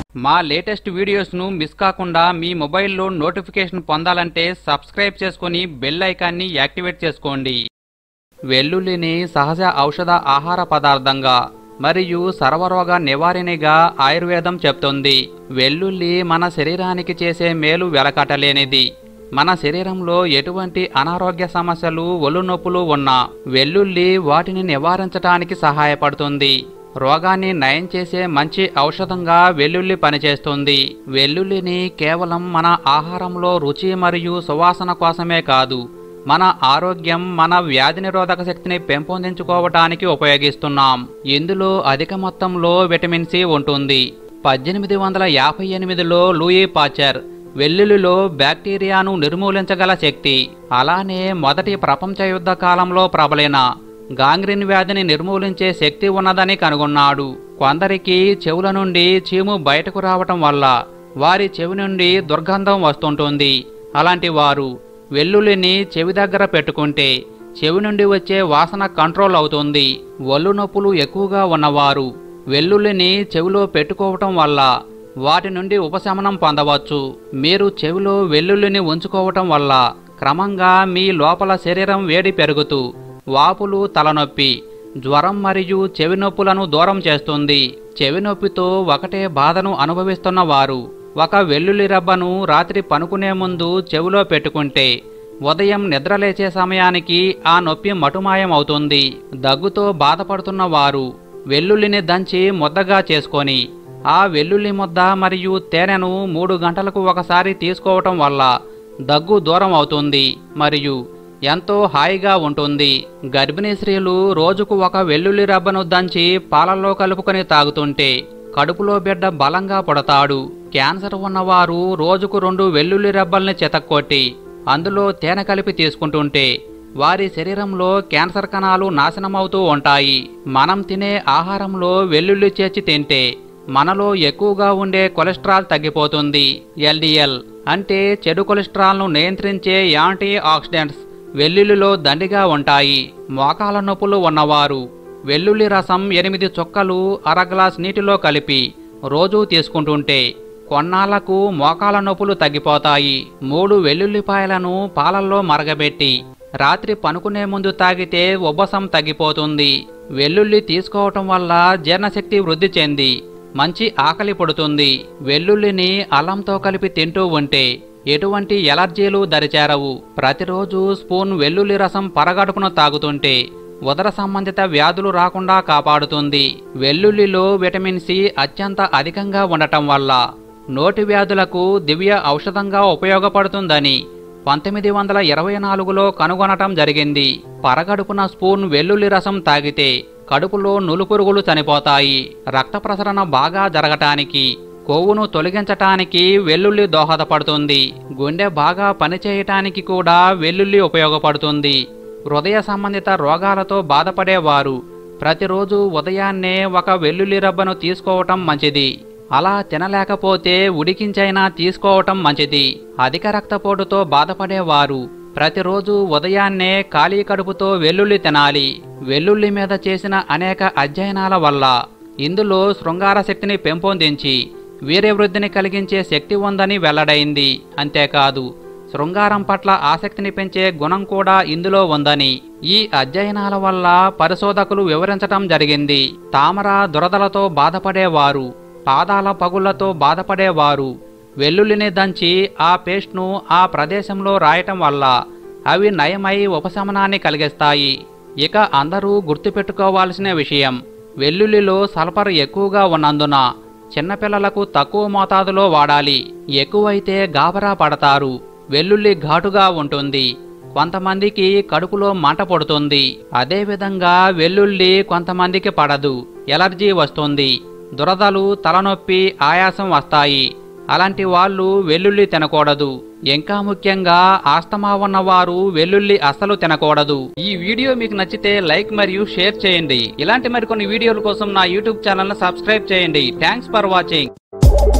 మా latest వీడియోస్ను miss కాకుండా మీ మొబైల్లో నోటిఫికేషన్ పొందాలంటే సబ్స్క్రైబ్ చేసుకొని బెల్ ఐకాన్ని యాక్టివేట్ చేసుకోండి వెల్లుల్లిని సహజ ఔషధ ఆహార పదార్థంగా మరియు సర్వరోగ నివారణగా ఆయుర్వేదం చెప్తుంది వెల్లుల్లి మన శరీరానికి చేసే మేలు వెలకట్టలేనిది మన శరీరంలో ఎటువంటి అనారోగ్య సమస్యలు ఒళ్ళు నొప్పులు ఉన్నా వెల్లుల్లి వాటిని నివారించడానికి సహాయపడుతుంది రోగాన్ని నయం చేసే మంచి ఔషధంగా వెల్లుల్లి పనిచేస్తుంది వెల్లుల్లిని కేవలం మన ఆహారంలో రుచి మరియు సువాసన కోసమే కాదు మన ఆరోగ్యం మన వ్యాధి నిరోధక శక్తిని పెంపొందించుకోవటానికి ఉపయోగిస్తున్నాం ఇందులో అధిక మొత్తంలో విటమిన్ సి ఉంటుంది పద్దెనిమిది వందల యాభై ఎనిమిదిలో లూయి పాచర్ వెల్లుల్లిలో బ్యాక్టీరియాను నిర్మూలించగల శక్తి అలానే మొదటి ప్రపంచ యుద్ధ కాలంలో ప్రబలిన గాంగ్రీన్ వ్యాధిని నిర్మూలించే శక్తి ఉన్నదని కనుగొన్నాడు కొందరికి చెవుల నుండి చీము బయటకు రావటం వల్ల వారి చెవి నుండి దుర్గంధం వస్తుంటుంది అలాంటి వారు వెల్లుల్లిని చెవి దగ్గర పెట్టుకుంటే చెవి నుండి వచ్చే వాసన కంట్రోల్ అవుతుంది ఒళ్ళు నొప్పులు ఎక్కువగా ఉన్నవారు వెల్లుల్లిని చెవిలో పెట్టుకోవటం వల్ల వాటి నుండి ఉపశమనం పొందవచ్చు మీరు చెవిలో వెల్లుల్లిని ఉంచుకోవటం వల్ల క్రమంగా మీ లోపల శరీరం వేడి పెరుగుతూ వాపులు తలనొప్పి జ్వరం మరియు చెవి నొప్పులను దూరం చేస్తుంది చెవి నొప్పితో ఒకటే బాధను అనుభవిస్తున్న వారు ఒక వెల్లుల్లి రబ్బను రాత్రి పనుకునే ముందు చెవిలో పెట్టుకుంటే ఉదయం నిద్రలేచే సమయానికి ఆ నొప్పి మటుమాయం అవుతుంది దగ్గుతో బాధపడుతున్న వారు వెల్లుల్లిని దంచి ముద్దగా చేసుకొని ఆ వెల్లుల్లి ముద్ద మరియు తేనెను మూడు గంటలకు ఒకసారి తీసుకోవటం వల్ల దగ్గు దూరం అవుతుంది మరియు ఎంతో హాయిగా ఉంటుంది గర్భిణీ స్త్రీలు రోజుకు ఒక వెల్లుల్లి రబ్బను దంచి పాలల్లో కలుపుకొని తాగుతుంటే కడుపులో బిడ్డ బలంగా పుడతాడు క్యాన్సర్ ఉన్నవారు రోజుకు రెండు వెల్లుల్లి రబ్బల్ని చెతక్కొట్టి అందులో తేనె కలిపి తీసుకుంటుంటే వారి శరీరంలో క్యాన్సర్ కణాలు నాశనమవుతూ ఉంటాయి మనం తినే ఆహారంలో వెల్లుల్లి చేర్చి తింటే మనలో ఎక్కువగా ఉండే కొలెస్ట్రాల్ తగ్గిపోతుంది ఎల్డిఎల్ అంటే చెడు కొలెస్ట్రాల్ను నియంత్రించే యాంటీ ఆక్సిడెంట్స్ వెల్లుల్లిలో దండిగా ఉంటాయి మోకాల నొప్పులు ఉన్నవారు వెల్లుల్లి రసం ఎనిమిది చుక్కలు అర గ్లాస్ నీటిలో కలిపి రోజూ తీసుకుంటుంటే కొన్నాళ్లకు మోకాల నొప్పులు తగ్గిపోతాయి మూడు వెల్లుల్లిపాయలను పాలల్లో మరగబెట్టి రాత్రి పనుకునే ముందు తాగితే ఉబ్బసం తగ్గిపోతుంది వెల్లుల్లి తీసుకోవటం వల్ల జీర్ణశక్తి వృద్ధి చెంది మంచి ఆకలి పుడుతుంది వెల్లుల్లిని అల్లంతో కలిపి తింటూ ఉంటే ఎటువంటి ఎలర్జీలు దరిచేరవు ప్రతిరోజు స్పూన్ వెల్లుల్లి రసం పరగడుపున తాగుతుంటే ఉదర సంబంధిత వ్యాధులు రాకుండా కాపాడుతుంది వెల్లుల్లిలో విటమిన్ సి అత్యంత అధికంగా ఉండటం వల్ల నోటి వ్యాధులకు దివ్య ఔషధంగా ఉపయోగపడుతుందని పంతొమ్మిది వందల ఇరవై నాలుగులో కనుగొనటం జరిగింది పరగడుపున స్పూన్ వెల్లుల్లి రసం తాగితే కడుపులో నులుపురుగులు చనిపోతాయి రక్త ప్రసరణ బాగా జరగటానికి కొవ్వును తొలగించటానికి వెల్లుల్లి దోహదపడుతుంది గుండె బాగా పనిచేయటానికి కూడా వెల్లుల్లి ఉపయోగపడుతుంది హృదయ సంబంధిత రోగాలతో బాధపడేవారు ప్రతిరోజు ఉదయాన్నే ఒక వెల్లుల్లి రబ్బను తీసుకోవటం మంచిది అలా తినలేకపోతే ఉడికించైనా తీసుకోవటం మంచిది అధిక రక్తపోటుతో బాధపడేవారు ప్రతిరోజు ఉదయాన్నే ఖాళీ కడుపుతో వెల్లుల్లి తినాలి వెల్లుల్లి మీద చేసిన అనేక అధ్యయనాల వల్ల ఇందులో శృంగార శక్తిని పెంపొందించి వీర్యవృద్ధిని కలిగించే శక్తి ఉందని వెల్లడైంది అంతేకాదు శృంగారం పట్ల ఆసక్తిని పెంచే గుణం కూడా ఇందులో ఉందని ఈ అధ్యయనాల వల్ల పరిశోధకులు వివరించటం జరిగింది తామర దురదలతో బాధపడేవారు పాదాల పగుళ్లతో బాధపడేవారు వెల్లుల్లిని దంచి ఆ పేస్ట్ను ఆ ప్రదేశంలో రాయటం వల్ల అవి నయమై ఉపశమనాన్ని కలిగిస్తాయి ఇక అందరూ గుర్తుపెట్టుకోవాల్సిన విషయం వెల్లుల్లిలో సల్ఫర్ ఎక్కువగా ఉన్నందున చిన్నపిల్లలకు తక్కువ మోతాదులో వాడాలి ఎక్కువైతే గాబరా పడతారు వెల్లుల్లి ఘాటుగా ఉంటుంది కొంతమందికి కడుపులో మంట పడుతుంది అదేవిధంగా వెల్లుల్లి కొంతమందికి పడదు ఎలర్జీ వస్తుంది దురదలు తలనొప్పి ఆయాసం వస్తాయి అలాంటి వాళ్ళు వెల్లుల్లి తినకూడదు ఇంకా ముఖ్యంగా ఆస్తమా ఉన్నవారు వెల్లుల్లి అస్సలు తినకూడదు ఈ వీడియో మీకు నచ్చితే లైక్ మరియు షేర్ చేయండి ఇలాంటి మరికొన్ని వీడియోల కోసం నా యూట్యూబ్ ఛానల్ సబ్స్క్రైబ్ చేయండి థ్యాంక్స్ ఫర్ వాచింగ్